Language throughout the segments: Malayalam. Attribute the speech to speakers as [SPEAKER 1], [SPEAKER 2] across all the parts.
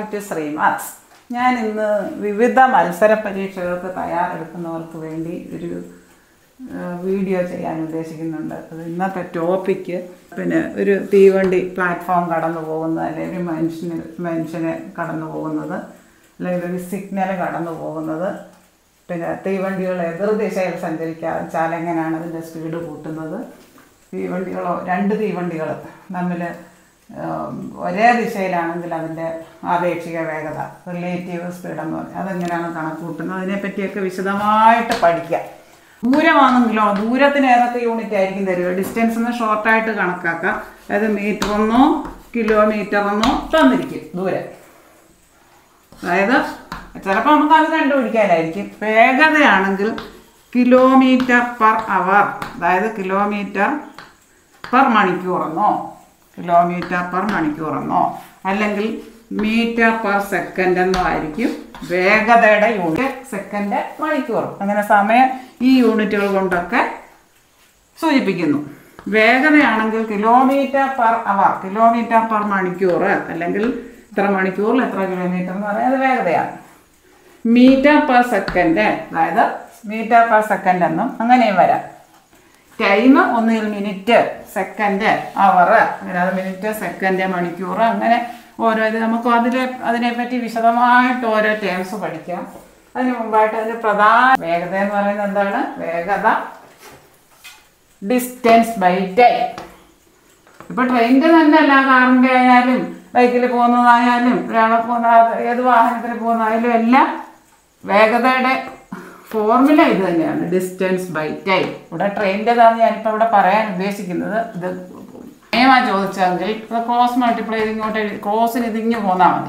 [SPEAKER 1] ടു ശ്രീമാസ് ഞാൻ ഇന്ന് വിവിധ മത്സര പരീക്ഷകൾക്ക് തയ്യാറെടുക്കുന്നവർക്ക് വേണ്ടി ഒരു ആ, വീഡിയോ ചെയ്യാൻ ഉദ്ദേശിക്കുന്നുണ്ട് അത് ഇന്നത്തെ ടോപ്പിക്ക് പിന്നെ ഒരു തീവണ്ടി പ്ലാറ്റ്ഫോം കടന്നു പോകുന്നത് അല്ലെങ്കിൽ ഒരു മനുഷ്യന് മനുഷ്യനെ കടന്നു പോകുന്നത് അല്ലെങ്കിൽ ഒരു സിഗ്നൽ കടന്നു പോകുന്നത് പിന്നെ തീവണ്ടികൾ എതിർദിശയിൽ സഞ്ചരിച്ചാൽ എങ്ങനെയാണ് അതിൻ്റെ സ്പീഡ് കൂട്ടുന്നത് തീവണ്ടികളോ രണ്ട് തീവണ്ടികൾ തമ്മിൽ ഒരേ ദിശയിലാണെങ്കിൽ അതിൻ്റെ ആപേക്ഷിക വേഗത റിലേറ്റീവ് സ്പീഡ് എന്ന് പറയും അതെങ്ങനെയാണ് കണക്ക് കൂട്ടുന്നത് അതിനെപ്പറ്റിയൊക്കെ വിശദമായിട്ട് പഠിക്കാം ദൂരമാണെങ്കിലോ ദൂരത്തിന് ഏതൊക്കെ യൂണിറ്റ് ആയിരിക്കും തരിക ഡിസ്റ്റൻസ് എന്ന് ഷോർട്ടായിട്ട് കണക്കാക്കാം അതായത് മീറ്റർ എന്നോ കിലോമീറ്റർ എന്നോ തന്നിരിക്കും ദൂരം അതായത് ചിലപ്പോൾ നമുക്ക് അത് കണ്ടുപിടിക്കാനായിരിക്കും വേഗതയാണെങ്കിൽ കിലോമീറ്റർ പെർ അവർ അതായത് കിലോമീറ്റർ പെർ മണിക്കൂറെന്നോ കിലോമീറ്റർ പെർ മണിക്കൂറെന്നോ അല്ലെങ്കിൽ മീറ്റർ പെർ സെക്കൻഡ് എന്നോ ആയിരിക്കും വേഗതയുടെ യൂണിറ്റ് സെക്കൻഡ് മണിക്കൂർ അങ്ങനെ സമയം ഈ യൂണിറ്റുകൾ കൊണ്ടൊക്കെ സൂചിപ്പിക്കുന്നു വേഗതയാണെങ്കിൽ kilometre per hour kilometre per മണിക്കൂർ അല്ലെങ്കിൽ ഇത്ര മണിക്കൂറിൽ എത്ര കിലോമീറ്റർ എന്ന് പറയുന്നത് വേഗതയാണ് മീറ്റർ പെർ സെക്കൻഡ് അതായത് മീറ്റർ പെർ സെക്കൻഡ് എന്നും അങ്ങനെയും വരാം ടൈം ഒന്നുകിൽ മിനിറ്റ് സെക്കൻഡ് അവർ അങ്ങനെ അത് മിനിറ്റ് സെക്കൻഡ് മണിക്കൂർ അങ്ങനെ ഓരോ ഇത് നമുക്ക് അതിലെ അതിനെപ്പറ്റി വിശദമായിട്ട് ഓരോ ടേംസ് പഠിക്കാം അതിന് മുമ്പായിട്ട് അതിന് പ്രധാന വേഗത എന്ന് പറയുന്നത് എന്താണ് വേഗത ഡിസ്റ്റൻസ് ബൈ ടൈം ഇപ്പൊ ട്രെയിനിന്റെ തന്നെ അല്ല കാറിന്റെ ആയാലും ബൈക്കിൽ പോകുന്നതായാലും ഒരാളെ പോകുന്ന ഏത് വാഹനത്തിൽ പോകുന്നതായാലും എല്ലാം വേഗതയുടെ ഫോർമുല ഇത് തന്നെയാണ് ഡിസ്റ്റൻസ് ബൈ ടൈം ഇവിടെ ട്രെയിനിൻ്റെതാണ് ഞാനിപ്പോൾ ഇവിടെ പറയാൻ ഉദ്ദേശിക്കുന്നത് ഇത് സമയമാണ് ചോദിച്ചെങ്കിൽ ഇപ്പോൾ ക്രോസ് മൾട്ടിപ്ലൈ ചെയ്ത് ഇങ്ങോട്ട് എഴുതി ക്രോസിന് ഇതിങ്ങ് പോന്നാൽ മതി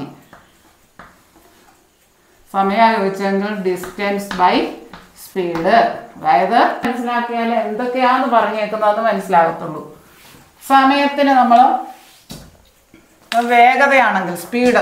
[SPEAKER 1] സമയം ചോദിച്ചെങ്കിൽ ഡിസ്റ്റൻസ് ബൈ സ്പീഡ് അതായത് മനസ്സിലാക്കിയാൽ എന്തൊക്കെയാന്ന് പറഞ്ഞേക്കുന്നതെന്ന് മനസ്സിലാകത്തുള്ളൂ സമയത്തിന് നമ്മൾ വേഗതയാണെങ്കിൽ സ്പീഡ്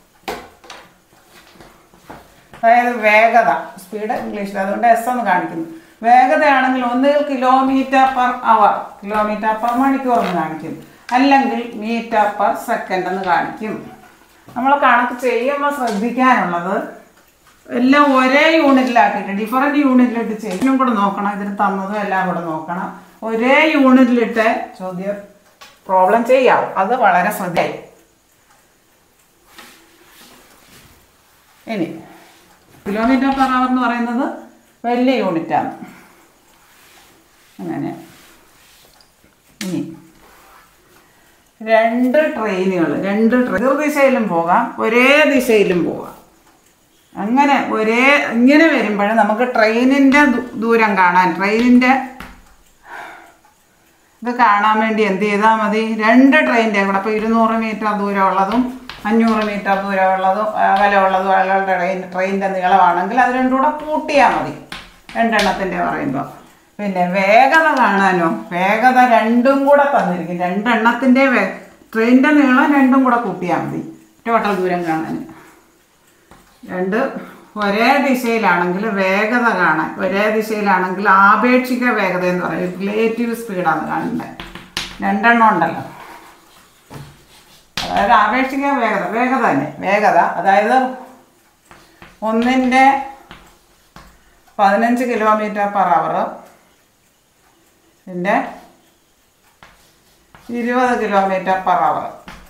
[SPEAKER 1] അതായത് വേഗത സ്പീഡ് ഇംഗ്ലീഷിൽ അതുകൊണ്ട് എസ് എന്ന് കാണിക്കുന്നു വേഗതയാണെങ്കിൽ ഒന്നുകിൽ kilometre per hour kilometre per മണിക്കൂർ എന്ന് കാണിക്കും അല്ലെങ്കിൽ മീറ്റർ പെർ സെക്കൻഡ് എന്ന് കാണിക്കും നമ്മൾ കണക്ക് ചെയ്യുമ്പോൾ ശ്രദ്ധിക്കാനുള്ളത് എല്ലാം ഒരേ യൂണിറ്റിലാക്കിയിട്ട് ഡിഫറെൻറ്റ് യൂണിറ്റിലിട്ട് ചെയ്യും കൂടെ നോക്കണം ഇതിന് തന്നതും എല്ലാം കൂടെ നോക്കണം ഒരേ യൂണിറ്റിലിട്ട് ചോദ്യം പ്രോബ്ലം ചെയ്യാവും അത് വളരെ ശ്രദ്ധയായി ഇനി കിലോമീറ്റർ പെർ അവർ എന്ന് പറയുന്നത് വലിയ യൂണിറ്റാണ് അങ്ങനെ ഇനി രണ്ട് ട്രെയിനുകൾ രണ്ട് ട്രെയിൻ ദിശയിലും പോകാം ഒരേ ദിശയിലും പോകാം അങ്ങനെ ഒരേ ഇങ്ങനെ വരുമ്പോൾ നമുക്ക് ട്രെയിനിൻ്റെ ദൂരം കാണാൻ ട്രെയിനിൻ്റെ ഇത് കാണാൻ വേണ്ടി എന്ത് ചെയ്താൽ മതി രണ്ട് ട്രെയിനിൻ്റെ കൂടെ അപ്പോൾ ഇരുന്നൂറ് മീറ്റർ ദൂരമുള്ളതും അഞ്ഞൂറ് മീറ്റർ ദൂരമുള്ളതും അകലമുള്ളതും അയാളുടെ ട്രെയിൻ ട്രെയിനിൻ്റെ നീളമാണെങ്കിൽ അത് രണ്ടും കൂടെ കൂട്ടിയാൽ മതി രണ്ടെണ്ണത്തിൻ്റെ പറയുമ്പോൾ പിന്നെ വേഗത കാണാനോ വേഗത രണ്ടും കൂടെ തന്നിരിക്കും രണ്ടെണ്ണത്തിൻ്റെ വേ ട്രെയിനിൻ്റെ നീളം രണ്ടും കൂടെ കൂട്ടിയാൽ മതി ടോട്ടൽ ദൂരം കാണാൻ രണ്ട് ഒരേ ദിശയിലാണെങ്കിൽ വേഗത കാണാൻ ഒരേ ദിശയിലാണെങ്കിൽ ആപേക്ഷിക വേഗത എന്ന് പറയും റിലേറ്റീവ് സ്പീഡാണ് കാണേണ്ടത് രണ്ടെണ്ണം ഉണ്ടല്ലോ അതായത് ആപേക്ഷിക വേഗത വേഗത തന്നെ വേഗത അതായത് ഒന്നിൻ്റെ പതിനഞ്ച് കിലോമീറ്റർ പെർ അവർ പിന്നെ ഇരുപത് കിലോമീറ്റർ പെർ അവർ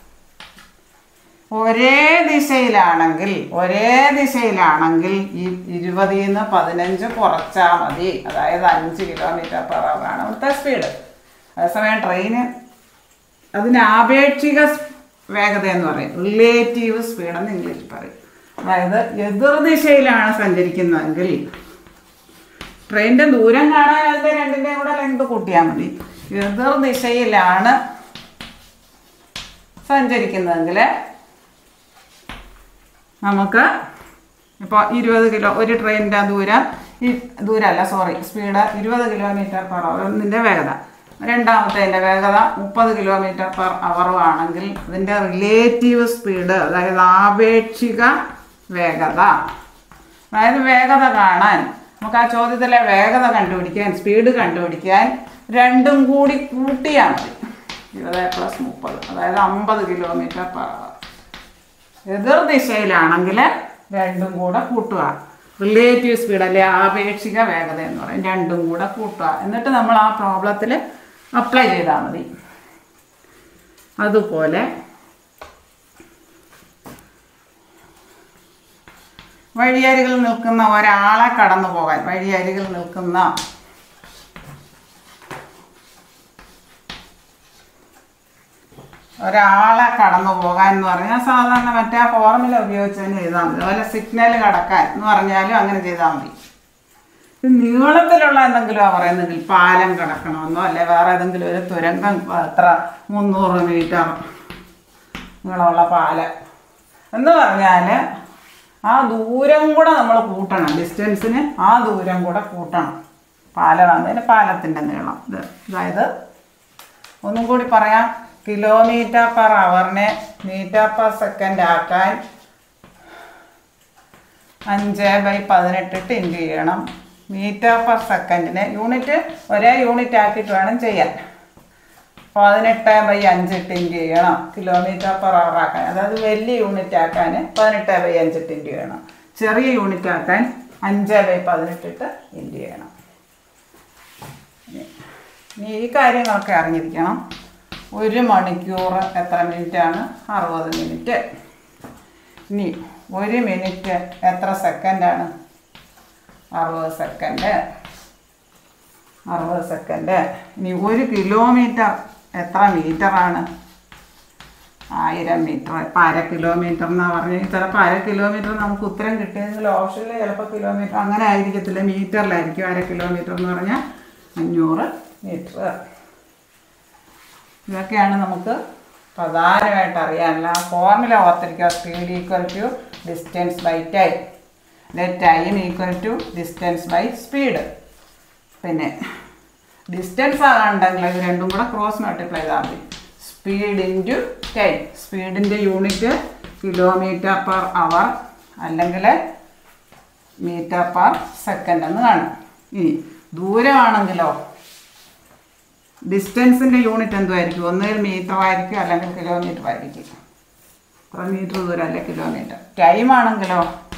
[SPEAKER 1] ഒരേ ദിശയിലാണെങ്കിൽ ഒരേ ദിശയിലാണെങ്കിൽ ഈ ഇരുപതിൽ നിന്ന് പതിനഞ്ച് കുറച്ചാൽ മതി അതായത് അഞ്ച് കിലോമീറ്റർ പെർ അവർ ആണ് ഇവിടുത്തെ സ്പീഡ് അതേസമയം ട്രെയിന് അതിന് ആപേക്ഷിക വേഗത എന്ന് പറയും റിലേറ്റീവ് സ്പീഡ് എന്ന് ഇംഗ്ലീഷിൽ പറയും അതായത് എതിർദിശയിലാണ് സഞ്ചരിക്കുന്നതെങ്കിൽ ട്രെയിനിൻ്റെ ദൂരം കാണാൻ അതിൻ്റെ രണ്ടിൻ്റെയും കൂടെ ലെങ്ത് കൂട്ടിയാൽ മതി എതിർദിശയിലാണ് സഞ്ചരിക്കുന്നതെങ്കിൽ നമുക്ക് ഇപ്പോൾ ഇരുപത് കിലോ ഒരു ട്രെയിനിൻ്റെ ദൂരം ഈ ദൂരമല്ല സോറി സ്പീഡ് ഇരുപത് കിലോമീറ്റർ പെർ അവർ ഒന്നിൻ്റെ വേഗത രണ്ടാമത്തേൻ്റെ വേഗത മുപ്പത് കിലോമീറ്റർ പെർ അവറും ആണെങ്കിൽ ഇതിൻ്റെ റിലേറ്റീവ് സ്പീഡ് അതായത് ആപേക്ഷിക വേഗത അതായത് വേഗത കാണാൻ നമുക്ക് ആ ചോദ്യത്തിലെ വേഗത കണ്ടുപിടിക്കാൻ സ്പീഡ് കണ്ടുപിടിക്കാൻ രണ്ടും കൂടി കൂട്ടിയാൽ മതി ഇരുപത് പ്ലസ് മുപ്പത് അതായത് അമ്പത് കിലോമീറ്റർ പെർ അവർ എതിർ ദിശയിലാണെങ്കിൽ രണ്ടും കൂടെ കൂട്ടുക റിലേറ്റീവ് സ്പീഡ് അല്ലെ ആപേക്ഷിക വേഗത എന്ന് പറയും രണ്ടും കൂടെ കൂട്ടുക എന്നിട്ട് നമ്മൾ ആ പ്രോബ്ലത്തിൽ അപ്ലൈ ചെയ്താൽ മതി അതുപോലെ വഴിയരികിൽ നിൽക്കുന്ന ഒരാളെ കടന്നു പോകാൻ വഴിയരികിൽ നിൽക്കുന്ന ഒരാളെ കടന്നു പോകാൻ എന്ന് പറഞ്ഞാൽ സാധാരണ മറ്റേ ആ ഫോർമുല ഉപയോഗിച്ച് തന്നെ ചെയ്താൽ മതി അതുപോലെ സിഗ്നൽ കടക്കാൻ എന്ന് പറഞ്ഞാലും അങ്ങനെ ചെയ്താൽ മതി ഇത് നീളത്തിലുള്ള എന്തെങ്കിലും പറയുന്നെങ്കിൽ പാലം കിടക്കണമെന്നോ അല്ലെ വേറെ ഏതെങ്കിലും ഒരു തുരങ്കം എത്ര മുന്നൂറ് മീറ്റർ നീളമുള്ള പാലം എന്ന് പറഞ്ഞാൽ ആ ദൂരം കൂടെ നമ്മൾ കൂട്ടണം ഡിസ്റ്റൻസിന് ആ ദൂരം കൂടെ കൂട്ടണം പാലമാകുന്നതിന് പാലത്തിൻ്റെ നീളം ഇത് അതായത് ഒന്നും കൂടി പറയാം കിലോമീറ്റർ പെർ അവറിനെ മീറ്റർ പെർ സെക്കൻഡ് ആക്കാൻ അഞ്ച് ബൈ പതിനെട്ടിട്ട് ഇൻറ്റു ചെയ്യണം മീറ്റർ പെർ സെക്കൻഡിന് യൂണിറ്റ് ഒരേ യൂണിറ്റ് ആക്കിയിട്ട് വേണം ചെയ്യാൻ പതിനെട്ട് ബൈ അഞ്ചിട്ട് ഇൻറ്റു ചെയ്യണം കിലോമീറ്റർ പെർ അവർ ആക്കാൻ അതായത് വലിയ യൂണിറ്റ് ആക്കാൻ പതിനെട്ട് ബൈ അഞ്ചിട്ട് ഇൻറ്റു ചെയ്യണം ചെറിയ യൂണിറ്റ് ആക്കാൻ അഞ്ച് ബൈ പതിനെട്ടിട്ട് ഇൻറ്റു ചെയ്യണം ഇനി ഈ കാര്യങ്ങളൊക്കെ അറിഞ്ഞിരിക്കണം ഒരു മണിക്കൂർ എത്ര മിനിറ്റാണ് അറുപത് മിനിറ്റ് ഇനി ഒരു മിനിറ്റ് എത്ര സെക്കൻഡാണ് അറുപത് സെക്കൻഡ് അറുപത് സെക്കൻഡ് ഇനി ഒരു കിലോമീറ്റർ എത്ര മീറ്ററാണ് ആയിരം മീറ്റർ ഇപ്പം അര കിലോമീറ്റർ എന്നാ പറഞ്ഞാൽ ചിലപ്പോൾ അര കിലോമീറ്റർ നമുക്ക് ഉത്തരം കിട്ടിയെങ്കിൽ ഓപ്ഷനിൽ ചിലപ്പോൾ കിലോമീറ്റർ അങ്ങനെ ആയിരിക്കത്തില്ല മീറ്ററിലായിരിക്കും അര കിലോമീറ്റർ എന്ന് പറഞ്ഞാൽ അഞ്ഞൂറ് മീറ്റർ ഇതൊക്കെയാണ് നമുക്ക് പ്രധാനമായിട്ട് അറിയാനുള്ള ഫോർമുല ഓർത്തിരിക്കുക speed equal to distance by time time equal to distance by speed പിന്നെ ഡിസ്റ്റൻസ് ആകാണ്ടെങ്കിൽ ഇത് രണ്ടും കൂടെ ക്രോസ് മൾട്ടിപ്ലൈ ചെയ്താൽ മതി സ്പീഡ് ഇൻറ്റു ടൈം സ്പീഡിൻ്റെ യൂണിറ്റ് കിലോമീറ്റർ പെർ അവർ അല്ലെങ്കിൽ മീറ്റർ പെർ സെക്കൻഡ് എന്ന് കാണും ഇനി ദൂരമാണെങ്കിലോ ഡിസ്റ്റൻസിൻ്റെ യൂണിറ്റ് എന്തുമായിരിക്കും ഒന്നുകിൽ മീറ്റർ ആയിരിക്കും അല്ലെങ്കിൽ കിലോമീറ്റർ ആയിരിക്കും ഇത്ര മീറ്റർ ദൂരം അല്ലെ കിലോമീറ്റർ ടൈം ആണെങ്കിലോ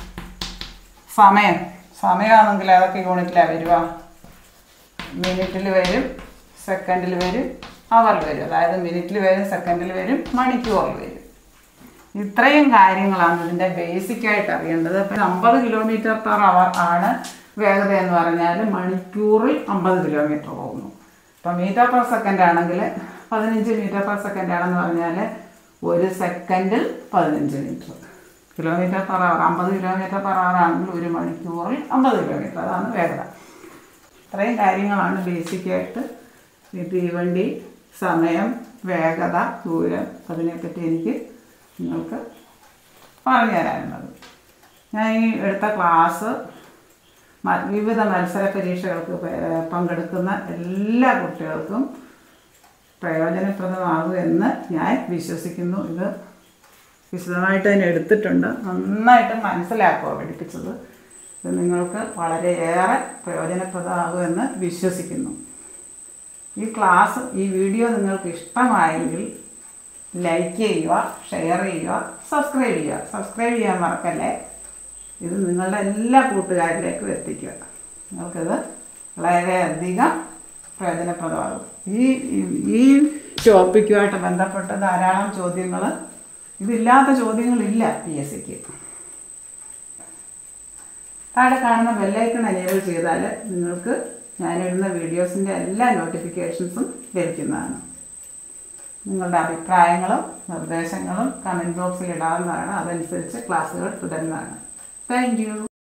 [SPEAKER 1] സമയം സമയമാണെങ്കിൽ ഏതൊക്കെ യൂണിറ്റിലാണ് വരിക മിനിറ്റിൽ വരും സെക്കൻഡിൽ വരും അവറിൽ വരും അതായത് മിനിറ്റിൽ വരും സെക്കൻഡിൽ വരും മണിക്കൂറിൽ വരും ഇത്രയും കാര്യങ്ങളാണ് ഇതിൻ്റെ ബേസിക് ആയിട്ട് അറിയേണ്ടത് ഇപ്പം അമ്പത് കിലോമീറ്റർ പെർ അവർ ആണ് വേഗത എന്ന് പറഞ്ഞാൽ മണിക്കൂറിൽ അമ്പത് കിലോമീറ്റർ പോകുന്നു ഇപ്പം മീറ്റർ പെർ സെക്കൻഡ് ആണെങ്കിൽ പതിനഞ്ച് മീറ്റർ പെർ സെക്കൻഡ് ആണെന്ന് പറഞ്ഞാൽ ഒരു സെക്കൻഡിൽ പതിനഞ്ച് മീറ്റർ കിലോമീറ്റർ പെർ അവർ അമ്പത് കിലോമീറ്റർ പെർ അവർ ആണെങ്കിൽ ഒരു മണിക്കൂറിൽ അമ്പത് കിലോമീറ്റർ അതാണ് വേഗത ഇത്രയും കാര്യങ്ങളാണ് ബേസിക്കായിട്ട് ഈ തീവണ്ടി സമയം വേഗത ദൂരം അതിനെപ്പറ്റി എനിക്ക് നിങ്ങൾക്ക് പറഞ്ഞു തരാനുള്ളത് ഞാൻ ഈ എടുത്ത ക്ലാസ് മ- വിവിധ മത്സര പരീക്ഷകൾക്ക് പ- പങ്കെടുക്കുന്ന എല്ലാ കുട്ടികൾക്കും പ്രയോജനപ്രദമാകും എന്ന് ഞാൻ വിശ്വസിക്കുന്നു ഇത് വിശദമായിട്ട് തന്നെ എടുത്തിട്ടുണ്ട് നന്നായിട്ട് മനസ്സിലാക്കുക പഠിപ്പിച്ചത് ഇത് നിങ്ങൾക്ക് വളരെയേറെ പ്രയോജനപ്രദമാകുമെന്ന് വിശ്വസിക്കുന്നു ഈ ക്ലാസ് ഈ വീഡിയോ നിങ്ങൾക്ക് ഇഷ്ടമായെങ്കിൽ ലൈക്ക് ചെയ്യുക ഷെയർ ചെയ്യുക സബ്സ്ക്രൈബ് ചെയ്യുക സബ്സ്ക്രൈബ് ചെയ്യാൻ മറക്കല്ലേ ഇത് നിങ്ങളുടെ എല്ലാ കൂട്ടുകാരിലേക്കും എത്തിക്കുക നിങ്ങൾക്കിത് വളരെയധികം പ്രയോജനപ്രദമാകും ഈ ഈ- ഈ ടോപ്പിക്കുമായിട്ട് ബന്ധപ്പെട്ട് ധാരാളം ചോദ്യങ്ങൾ ഇതില്ലാത്ത ചോദ്യങ്ങളില്ല പി എസ് സിക്ക് താഴെ കാണുന്ന ബെല്ലൈക്കൺ എനേബിൾ ചെയ്താൽ നിങ്ങൾക്ക് ഞാനിടുന്ന വീഡിയോസിൻ്റെ എല്ലാ നോട്ടിഫിക്കേഷൻസും ലഭിക്കുന്നതാണ് നിങ്ങളുടെ അഭിപ്രായങ്ങളും നിർദ്ദേശങ്ങളും കമൻറ്റ് ബോക്സിൽ ഇടാവുന്നതാണ് അതനുസരിച്ച് ക്ലാസ്സുകൾ തുടരുന്നതാണ് താങ്ക് യു